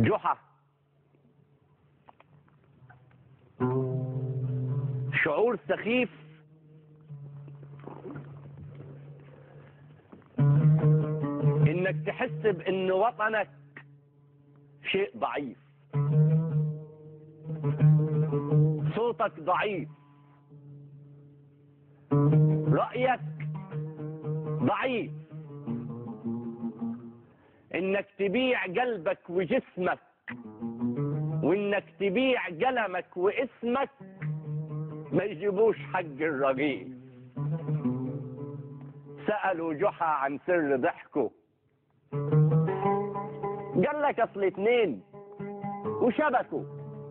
جحا شعور سخيف انك تحس بان وطنك شيء ضعيف صوتك ضعيف رأيك ضعيف انك تبيع قلبك وجسمك وانك تبيع قلمك واسمك ما يجيبوش حق الرغيف سألوا جحا عن سر ضحكه قال لك اصل اتنين وشبكوا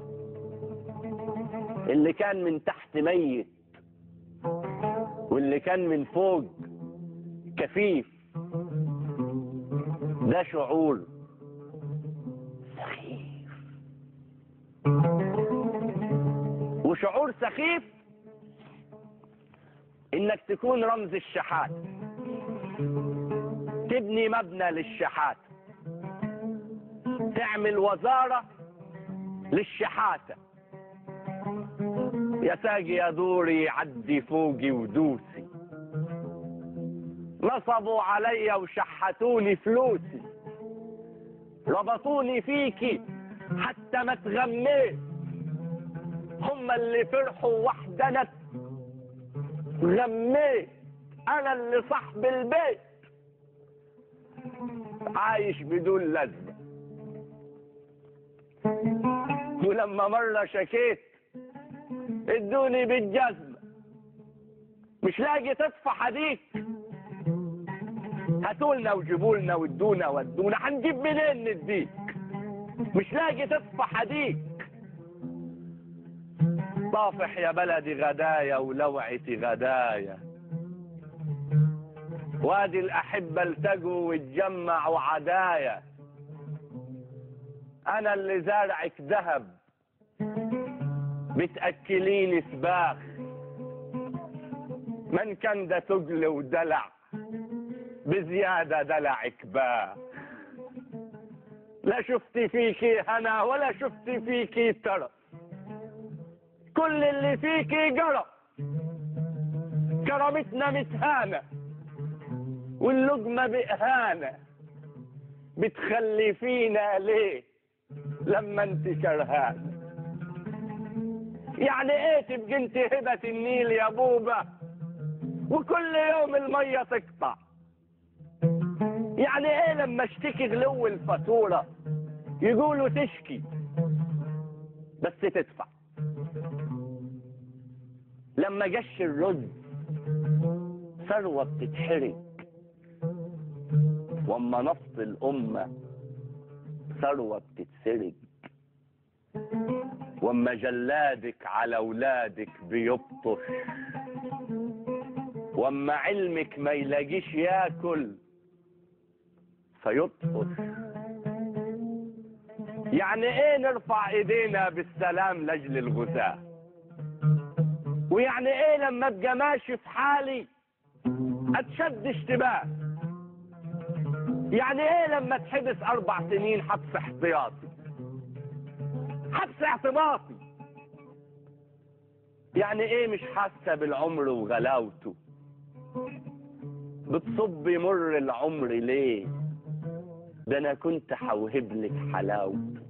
اللي كان من تحت ميت واللي كان من فوق كفيف ده شعور سخيف وشعور سخيف انك تكون رمز الشحات تبني مبنى للشحات تعمل وزارة للشحاتة يا ساقي يا دوري عدي فوقي ودوسي نصبوا علي وشحتوني فلوسي ربطوني فيكي حتى ما تغميت هم اللي فرحوا وحدنا غميت انا اللي صاحب البيت عايش بدون لازمة ولما مرة شكيت ادوني بالجزمة مش لاقي تدفع حديك هاتولنا وجيبولنا وادونا ودونا هنجيب منين نديك مش لاقي تدفع حديك طافح يا بلدي غدايا ولوعتي غدايا وادي الأحبة التقوا واتجمعوا عدايا أنا اللي زارعك ذهب بتأكليني سباخ من كان ده تقل ودلع بزيادة دلعك باخ لا شفتي فيكي هنا ولا شفتي فيكي ترف كل اللي فيكي جرى كرامتنا متهانة واللقمة بإهانة بتخلفينا ليه لما انت كرهانة يعني ايه تبقى انت هبة النيل يا بوبة وكل يوم المية تقطع يعني ايه لما اشتكي غلو الفاتورة يقولوا تشكي بس تدفع لما جش الرز ثروة بتتحرق واما نفط الأمة ثروة بتتسرق واما جلادك على اولادك بيبطش واما علمك ما يلاقيش ياكل فيطفش يعني ايه نرفع ايدينا بالسلام لاجل الغزاة ويعني ايه لما ابقى ماشي في حالي اتشد اشتباه يعني ايه لما اتحبس اربع سنين حبس احتياطي حبس اعتباطي يعني ايه مش حاسه بالعمر وغلاوته بتصب مر العمر ليه ده انا كنت حوهب لك حلاوته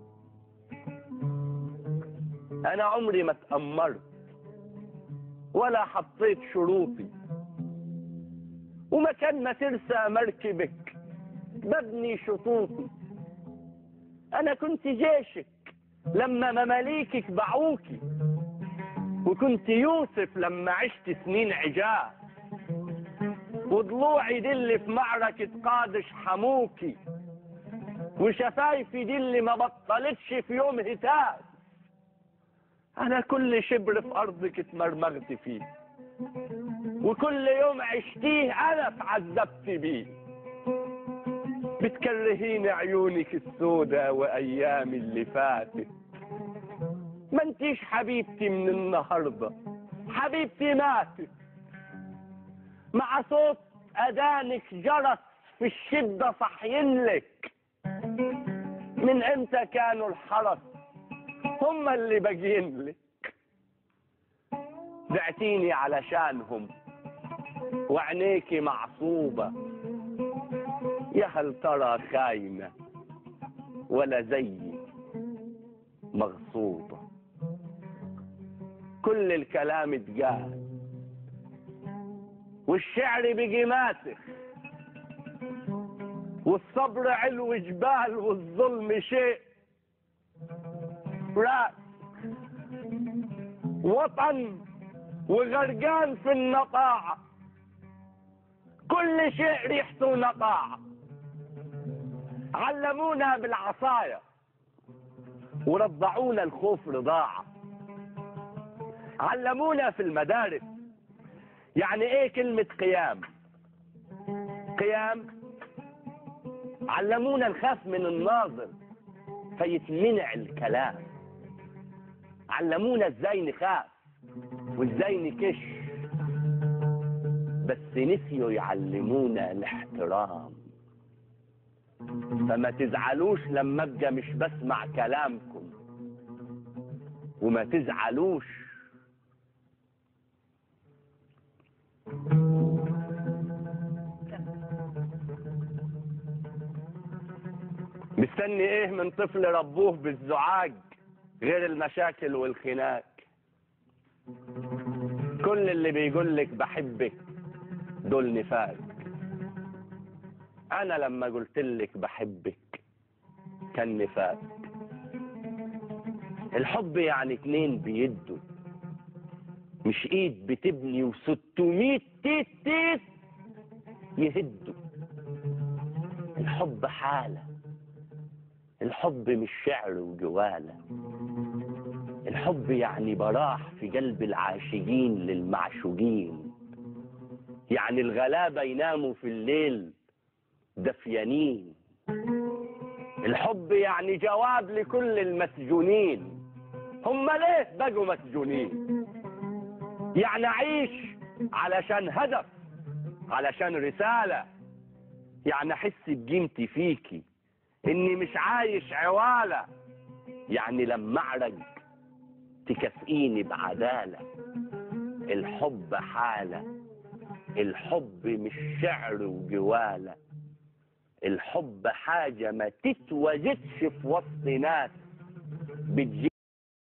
انا عمري ما اتأمرت ولا حطيت شروطي ومكان ما ترسى مركبك ببني شطوطي انا كنت جيشك لما مماليكك باعوكي وكنت يوسف لما عشت سنين عجاه وضلوعي دي اللي في معركة قادش حموكي وشفايفي دي اللي ما بطلتش في يوم هتاف انا كل شبر في ارضك اتمرمغت فيه وكل يوم عشتيه انا اتعذبت بيه بتكرهيني عيونك السودة وايامي اللي فاتت ما انتيش حبيبتي من النهارده حبيبتي ماتت مع صوت اذانك جرس في الشده صحين لك من امتى كانوا الحرس هم اللي باقيين لك بعتيني علشانهم وعينيكي معصوبة يا هل ترى خاينة ولا زي مغصوبة كل الكلام اتقال والشعر بيجي ماسخ والصبر علو جبال والظلم شيء راس وطن وغرقان في النقاعة كل شيء ريحته نقاعة علمونا بالعصاية ورضعونا الخوف رضاعة علمونا في المدارس يعني ايه كلمة قيام قيام علمونا نخاف من الناظر فيتمنع الكلام علمونا ازاي نخاف وازاي نكش بس نسيوا يعلمونا الاحترام فما تزعلوش لما ابقى مش بسمع كلامكم وما تزعلوش مستني ايه من طفل ربوه بالزعاج غير المشاكل والخناق كل اللي بيقول لك بحبك دول نفاق انا لما قلت لك بحبك كان نفاق الحب يعني اتنين بيدوا مش ايد بتبني وستمية تيت تيت يهدوا الحب حالة الحب مش شعر وجوالة الحب يعني براح في قلب العاشقين للمعشوقين يعني الغلابة يناموا في الليل دفيانين الحب يعني جواب لكل المسجونين هم ليه بقوا مسجونين يعني عيش علشان هدف علشان رسالة يعني أحس بقيمتي فيكي إني مش عايش عوالة يعني لما أعرج تكافئيني بعدالة الحب حالة الحب مش شعر وجوالة الحب حاجة ما تتوجدش في وسط ناس بتجي